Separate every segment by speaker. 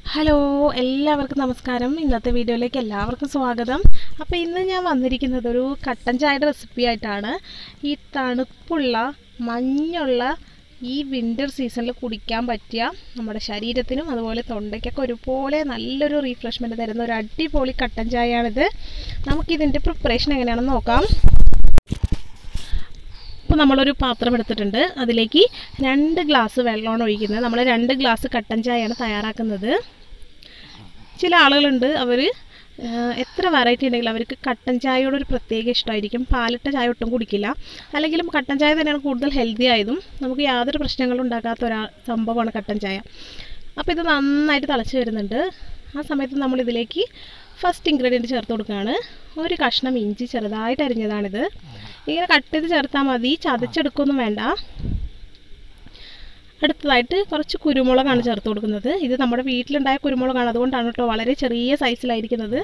Speaker 1: hello എല്ലാവർക്കും നമസ്കാരം ഇന്നത്തെ വീഡിയോയിലേക്ക് എല്ലാവർക്കും സ്വാഗതം അപ്പോൾ ഇന്ന് ഞാൻ വന്നിരിക്കുന്നത് ഒരു കട്ടൻ ചായയുടെ റെസിപ്പി ആയിട്ടാണ് ഈ തണുപ്പുള്ള മഞ്ഞുള്ള ഈ വിൻ്റർ സീസണിൽ കുടിക്കാൻ പറ്റിയ നമ്മുടെ ശരീരത്തിനും അതുപോലെ തൊണ്ടയ്ക്കൊക്കെ ഒരുപോലെ നല്ലൊരു റീഫ്രഷ്മെൻറ്റ് തരുന്ന ഒരു അടിപൊളി കട്ടൻ ചായയാണിത് നമുക്കിതിൻ്റെ പ്രിപ്പറേഷൻ എങ്ങനെയാണെന്ന് നോക്കാം അപ്പോൾ നമ്മളൊരു പാത്രം എടുത്തിട്ടുണ്ട് അതിലേക്ക് രണ്ട് ഗ്ലാസ് വെള്ളമാണ് ഒഴിക്കുന്നത് നമ്മൾ രണ്ട് ഗ്ലാസ് കട്ടൻ ചായയാണ് തയ്യാറാക്കുന്നത് ചില ആളുകളുണ്ട് അവർ എത്ര വെറൈറ്റി ഉണ്ടെങ്കിലും അവർക്ക് കട്ടൻ ചായയോട് ഒരു പ്രത്യേക ഇഷ്ടമായിരിക്കും പാലിട്ട ചായ ഒട്ടും കുടിക്കില്ല അല്ലെങ്കിലും കട്ടൻ ചായ തന്നെയാണ് കൂടുതൽ ഹെൽത്തി ആയതും നമുക്ക് യാതൊരു പ്രശ്നങ്ങളും ഉണ്ടാക്കാത്ത ഒരു സംഭവമാണ് കട്ടൻ ചായ അപ്പോൾ ഇത് നന്നായിട്ട് തിളച്ച് വരുന്നുണ്ട് ആ സമയത്ത് നമ്മൾ ഇതിലേക്ക് ഫസ്റ്റ് ഇൻഗ്രീഡിയൻറ്റ് ചേർത്ത് കൊടുക്കുകയാണ് ഒരു കഷ്ണം ഇഞ്ചി ചെറുതായിട്ട് അരിഞ്ഞതാണിത് ഇങ്ങനെ കട്ട് ചെയ്ത് ചേർത്താൽ മതി ചതച്ചെടുക്കൊന്നും വേണ്ട അടുത്തതായിട്ട് കുറച്ച് കുരുമുളകാണ് ചേർത്ത് കൊടുക്കുന്നത് ഇത് നമ്മുടെ വീട്ടിലുണ്ടായ കുരുമുളകാണ് അതുകൊണ്ടാണ് കേട്ടോ വളരെ ചെറിയ സൈസിലായിരിക്കുന്നത്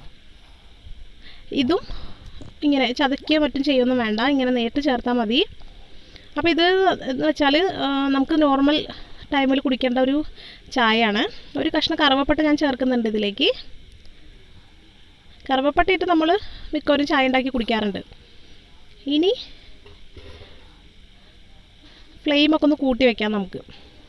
Speaker 1: ഇതും ഇങ്ങനെ ചതക്കുകയോ മറ്റും ചെയ്യൊന്നും വേണ്ട ഇങ്ങനെ നേരിട്ട് ചേർത്താൽ മതി അപ്പോൾ ഇത് എന്ന് വെച്ചാൽ നമുക്ക് നോർമൽ ടൈമിൽ കുടിക്കേണ്ട ഒരു ചായയാണ് ഒരു കഷ്ണം കറുവപ്പട്ട ഞാൻ ചേർക്കുന്നുണ്ട് ഇതിലേക്ക് കറുവപ്പട്ട ഇട്ട് നമ്മൾ മിക്കവരും ചായ ഉണ്ടാക്കി കുടിക്കാറുണ്ട് ഇനി ഫ്ലെയിമൊക്കെ ഒന്ന് കൂട്ടി വെക്കാം നമുക്ക്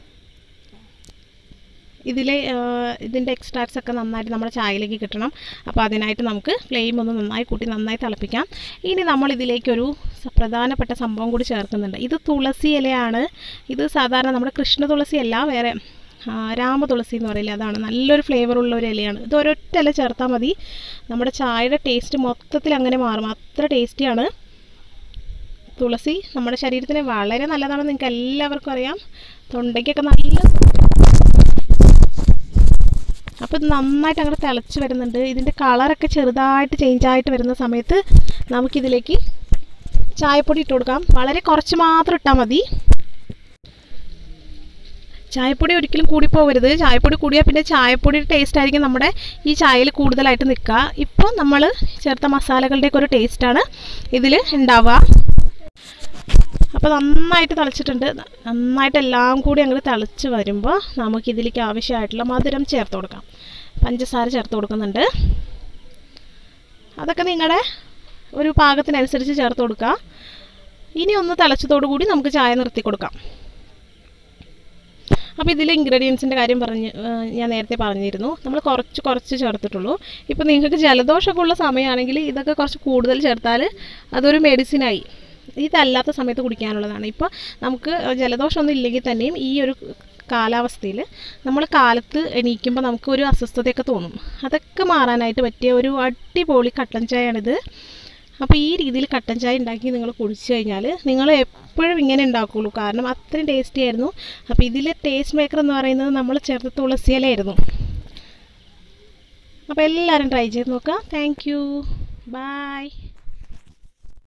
Speaker 1: ഇതിലെ ഇതിൻ്റെ എക്സ്ട്രാക്ട്സ് ഒക്കെ നന്നായിട്ട് നമ്മുടെ ചായയിലേക്ക് കിട്ടണം അപ്പോൾ അതിനായിട്ട് നമുക്ക് ഫ്ലെയിം ഒന്ന് നന്നായി കൂട്ടി നന്നായി തിളപ്പിക്കാം ഇനി നമ്മൾ ഇതിലേക്കൊരു പ്രധാനപ്പെട്ട സംഭവം കൂടി ചേർക്കുന്നുണ്ട് ഇത് തുളസി ഇലയാണ് ഇത് സാധാരണ നമ്മുടെ കൃഷ്ണ തുളസി അല്ല വേറെ രാമ തുളസി എന്ന് പറയില്ല അതാണ് നല്ലൊരു ഫ്ലേവറുള്ള ഒരു ഇലയാണ് ഇത് ഒരൊറ്റ ഇല ചേർത്താൽ മതി നമ്മുടെ ചായയുടെ ടേസ്റ്റ് മൊത്തത്തിൽ അങ്ങനെ മാറും അത്ര ടേസ്റ്റിയാണ് തുളസി നമ്മുടെ ശരീരത്തിന് വളരെ നല്ലതാണെന്ന് നിങ്ങൾക്ക് എല്ലാവർക്കും അറിയാം തൊണ്ടയ്ക്കൊക്കെ നല്ല അപ്പോൾ ഇത് നന്നായിട്ട് അങ്ങനെ തിളച്ച് വരുന്നുണ്ട് ഇതിൻ്റെ കളറൊക്കെ ചെറുതായിട്ട് ചേഞ്ച് ആയിട്ട് വരുന്ന സമയത്ത് നമുക്കിതിലേക്ക് ചായപ്പൊടി ഇട്ട് കൊടുക്കാം വളരെ കുറച്ച് മാത്രം ഇട്ടാൽ മതി ചായപ്പൊടി ഒരിക്കലും കൂടിപ്പോകരുത് ചായപ്പൊടി കൂടിയാൽ പിന്നെ ചായപ്പൊടിയുടെ ടേസ്റ്റ് ആയിരിക്കും നമ്മുടെ ഈ ചായയിൽ കൂടുതലായിട്ട് നിൽക്കുക ഇപ്പോൾ നമ്മൾ ചേർത്ത മസാലകളുടെയൊക്കെ ഒരു ടേസ്റ്റാണ് ഇതിൽ ഉണ്ടാവുക അപ്പോൾ നന്നായിട്ട് തിളച്ചിട്ടുണ്ട് നന്നായിട്ട് എല്ലാം കൂടി അങ്ങോട്ട് തിളച്ച് വരുമ്പോൾ നമുക്കിതിലേക്ക് ആവശ്യമായിട്ടുള്ള മധുരം ചേർത്ത് കൊടുക്കാം പഞ്ചസാര ചേർത്ത് കൊടുക്കുന്നുണ്ട് അതൊക്കെ നിങ്ങളുടെ ഒരു പാകത്തിനനുസരിച്ച് ചേർത്ത് കൊടുക്കുക ഇനി ഒന്ന് തിളച്ചതോടു കൂടി നമുക്ക് ചായ നിർത്തി കൊടുക്കാം അപ്പോൾ ഇതിൽ ഇൻഗ്രീഡിയൻസിൻ്റെ കാര്യം പറഞ്ഞ് ഞാൻ നേരത്തെ പറഞ്ഞിരുന്നു നമ്മൾ കുറച്ച് കുറച്ച് ചേർത്തിട്ടുള്ളൂ ഇപ്പോൾ നിങ്ങൾക്ക് ജലദോഷമൊക്കെ ഉള്ള സമയമാണെങ്കിൽ ഇതൊക്കെ കുറച്ച് കൂടുതൽ ചേർത്താൽ അതൊരു മെഡിസിനായി ഇതല്ലാത്ത സമയത്ത് കുടിക്കാനുള്ളതാണ് ഇപ്പോൾ നമുക്ക് ജലദോഷമൊന്നും ഇല്ലെങ്കിൽ തന്നെയും ഈ ഒരു കാലാവസ്ഥയിൽ നമ്മൾ കാലത്ത് എണീക്കുമ്പോൾ നമുക്ക് ഒരു അസ്വസ്ഥതയൊക്കെ തോന്നും അതൊക്കെ മാറാനായിട്ട് പറ്റിയ ഒരു അടിപൊളി കട്ടൻ ചായയാണിത് അപ്പോൾ ഈ രീതിയിൽ കട്ടൻ ചായ ഉണ്ടാക്കി നിങ്ങൾ കുടിച്ചു കഴിഞ്ഞാൽ നിങ്ങൾ എപ്പോഴും ഇങ്ങനെ ഉണ്ടാക്കുകയുള്ളൂ കാരണം അത്രയും ടേസ്റ്റി ആയിരുന്നു അപ്പോൾ ഇതിലെ ടേസ്റ്റ് മേക്കർ എന്ന് പറയുന്നത് നമ്മൾ ചേർത്ത തുളസിയിലായിരുന്നു അപ്പോൾ എല്ലാവരും ട്രൈ ചെയ്ത് നോക്കുക താങ്ക് യു ബായ്